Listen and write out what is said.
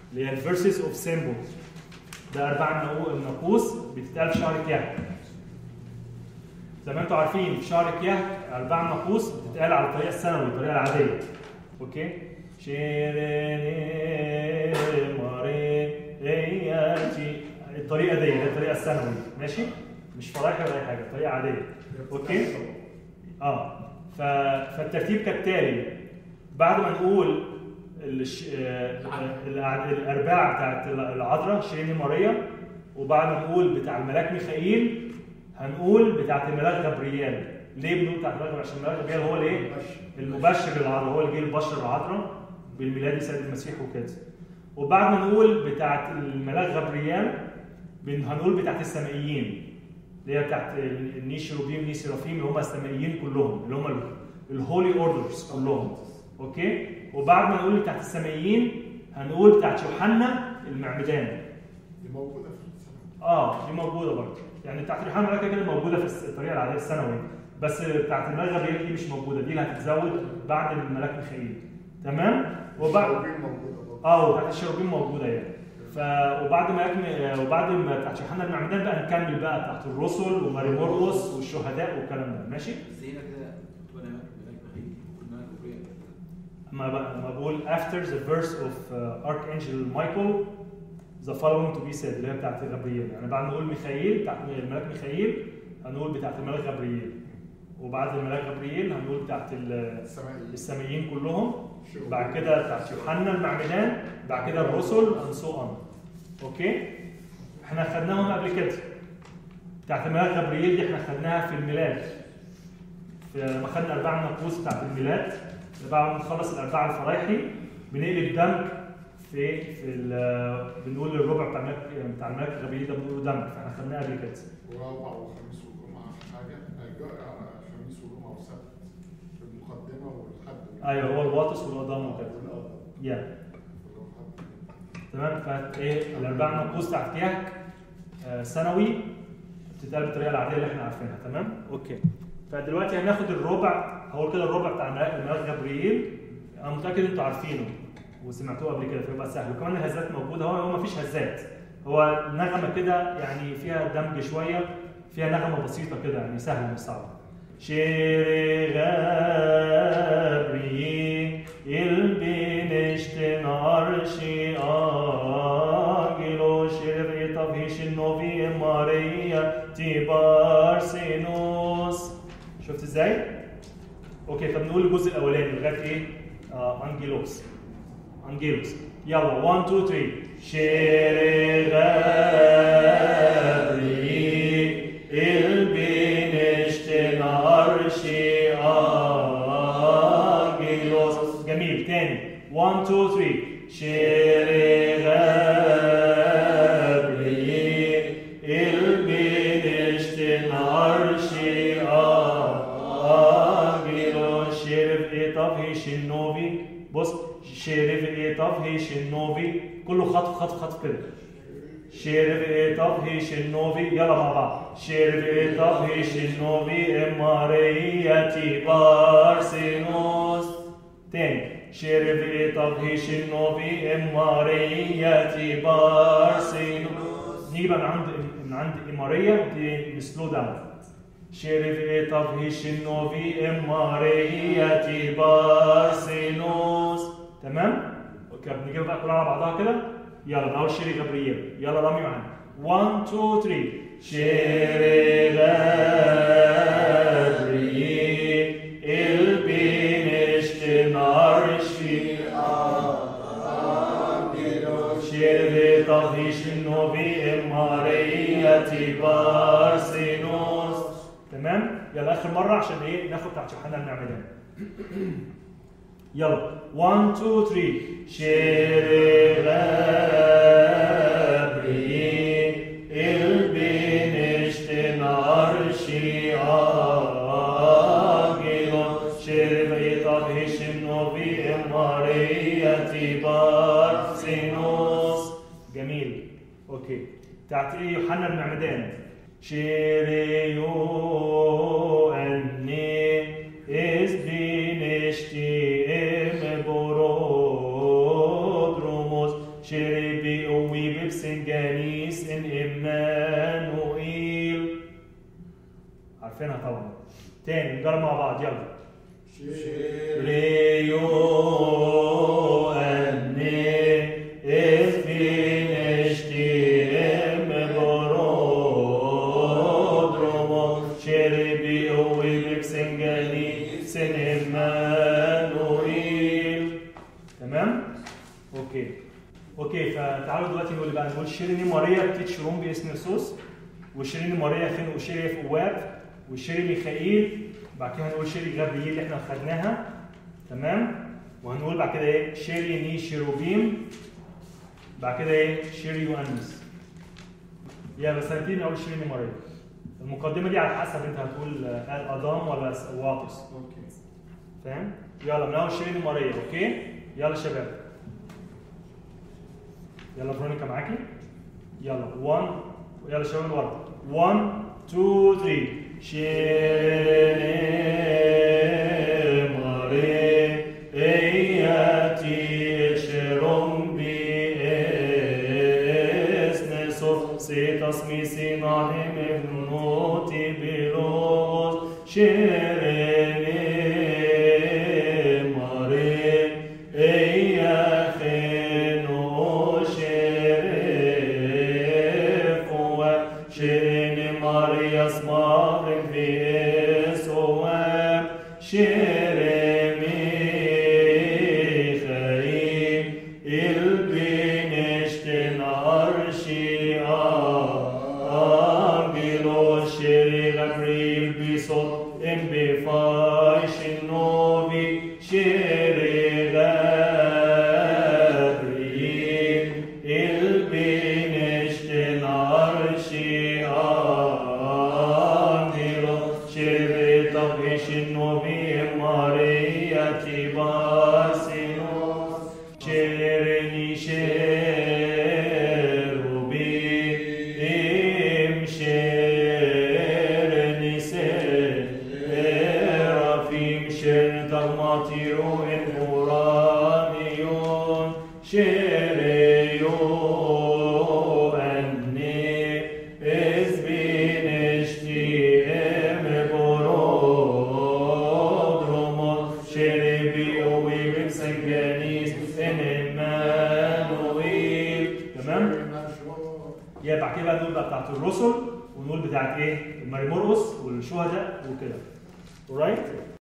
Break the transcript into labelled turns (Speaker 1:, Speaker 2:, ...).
Speaker 1: اللي هي الفيرسز اوف سيمبلز ده ارباع النقو- الناقوس بتتقال في شهر كيهك زي ما انتم عارفين في شهر كيهك ارباع الناقوس بتتقال على الطريقه السنوي الطريقه العاديه اوكي شيريني ماري رياتي الطريقه دي هي الطريقه السنوي ماشي مش فرايحي ولا اي حاجه طريقه عاديه اوكي اه ف... فالترتيب كالتالي بعد ما نقول الش... آه، الأع- الارباع بتاعت العذراء شيرين ماريا وبعد ما نقول بتاع الملاك ميخائيل هنقول بتاعت الملاك غبريال ليه بنقول بتاعت الملاك عشان الملاك غبريال هو الايه؟ المبشر للعذراء هو اللي جه يبشر العذراء بالميلاد سيد المسيح وكده وبعد ما نقول بتاعت الملاك غبريال بن- هنقول بتاعت السمائيين اللي هي بتاعت النيشروبيم نيسرافيم اللي هم السمائيين كلهم اللي هم الهولي اوردرز كلهم اوكي وبعد ما نقول بتاعت السمائيين هنقول بتاعت يوحنا المعمدان
Speaker 2: دي موجوده في السنه
Speaker 1: اه دي موجوده برضه يعني بتاعت يوحنا الملاك كده موجوده في الس- الطريقه العاديه السنويه بس بتاعت الملاك غبريال دي مش موجوده دي اللي هتتزود بعد الملاك ميخائيل تمام وبعد
Speaker 2: الشراويل موجوده برضه
Speaker 1: اه وبتاعت الشيروبيم موجوده يعني ف وبعد ما يكمل وبعد ما بتاعت يوحنا المعمدان بقى نكمل بقى بتاعت الرسل وماري مرقس والشهداء والكلام ده ماشي
Speaker 3: زينا كده تبقى ملاك بخيل ملاك بخيل
Speaker 1: اما بقى اما بقول after the verse of uh, archangel Michael the following to be said اللي هي بتاعت غبريل يعني بعد ما نقول ميخائيل بتاعت الملاك ميخائيل هنقول بتاعت الملاك غبريل وبعد الملاك غبريل هنقول بتاعت ال-
Speaker 2: السمائيين
Speaker 1: الساميين كلهم بعد كده بتاعت يوحنا المعمدان بعد كده الرسل and so on اوكي احنا خدناهم قبل كده بتاعت الملاك غبريل دي احنا خدناها في الميلاد في لما خدنا ارباع الناقوس بتاعت الميلاد بعد ما نخلص الارباع الفرايحي بنقلب دمج في في ال- بنقول الربع بتاع الملاك بتاع الملاك غبريل ده بنقوله دمج فاحنا خدناه قبل كده
Speaker 2: ورابع وخميس وجمعه حاجه آه، جو- آه، خميس وجمعه وسبت في المقدمه والحد
Speaker 1: ايوه هو الواطس والقدام وكده
Speaker 2: والأرض.
Speaker 1: يا
Speaker 2: والحد.
Speaker 1: تمام فايه الارباع نقوص تحت كيهك آه، سنوي بتتقال بالطريقه العاديه اللي احنا عارفينها تمام اوكي فدلوقتي هناخد الربع هقول كده الربع بتاع الملاك الملاك غبريل انا متاكد انتوا عارفينه وسمعتوه قبل كده فيبقى سهل وكمان الهزات موجوده هو هو مفيش هزات هو نغمه كده يعني فيها دمج شويه فيها نغمه بسيطه كده يعني سهله مش صعبه شير غبريل البنشتن عرشي آجلو شير طفيش النوفي ماريا تيبار سينوس شفت ازاي؟ اوكي طب نقول الجزء الاولاني لغايه ايه؟ آه انجيلوس انجيلوس يلا 1 2 3 شير غبريل البنشتن عرشي آجلوس جميل تاني 1 2 3 شير غبريل البنشتن عرشي آجلوس شيرف ايه طب هيش النوفي بص شيرف ايه طب هيش النوفي كله خطف خطف خطف كده شيرف ايه طب هيش النوفي يلا مع بعض شيرف ايه طب هيش النوفي اماريتي بارسينوس تاني شيرف ايه طب هيش النوفي اماريتي بارسينوس نيجي بقى من عند من عند اماريه دي سلو داون شرف إطف هيش النوفي إمارية بارسينوس تمام؟ اوكي بنجيب بقى كلها على بعضها كده يلا من اول شيري جبريل يلا رامي معانا 1 2 3 شيري جبريل البنشت نارشي شيري طهيش النوبي إمارية بارسينوس تمام يلا اخر مره عشان ايه ناخد بتاعت يوحنا المعمدان يلا 1 2 3 شيري غابري البنشت نارشي آجلون شيري طهيش النوبي إمارية بارسينوس جميل اوكي بتاعت ايه يوحنا المعمدان شيريو أني إز بنشتي إم برودروموس شربي أوي ببسنجانيس إن إمانوئيل عارفينها طبعا تاني نجرب مع بعض يلا ريو أني إثبينشتي إم برودرومو شربي أوي ببسنجانيس إن إمانوئيل تمام؟ اوكي اوكي فتعالوا دلوقتي نقول بقى نقول شيريني ماريا بتيتش روم باسم يسوس وشيريني ماريا خين وشيري في اواب وشيري ميخائيل بعد كده هنقول شيري غبريل اللي احنا خدناها تمام وهنقول بعد كده ايه شيري ني شيروبيم بعد كده ايه شيري يوانس يا بس هنبتدي نقول شيريني ماريا المقدمه دي على حسب انت هتقول آه، ادام ولا واطس
Speaker 2: اوكي
Speaker 1: فاهم؟ يلا من اول شيرين ماريا اوكي؟ يلا شباب يلا فرونيكا معاكي يلا 1 يلا شباب ورا 1 2 3 شيرين ماريا اياتي شيروم بي اسم سوف سيتسمي سيناهم ابنوتي بلوز شيرين ماري ايا خينو شيرين شيرين ماريا اسمار في اسوام شيرين ميخائيل البنشتن عرشي أنجلو شيري غبريل بصوت ام بفايش النوبي شيري غبريل البنشتن عرشي أنجلو شيري طبيش النوبي ماريا تباسينوس شيرني شيروبي ام شيرني سيرافيم شير تغماتيرو ان قرانيون شيريو اني ازبينشتي ام برودرومو شيربي اوي بمسنجانيس ان امانويل تمام؟ يا بعد كده بقى نقول بقى بتاعت الرسل ونقول بتاعت ايه؟ المريمورقس والشهداء وكده. alright؟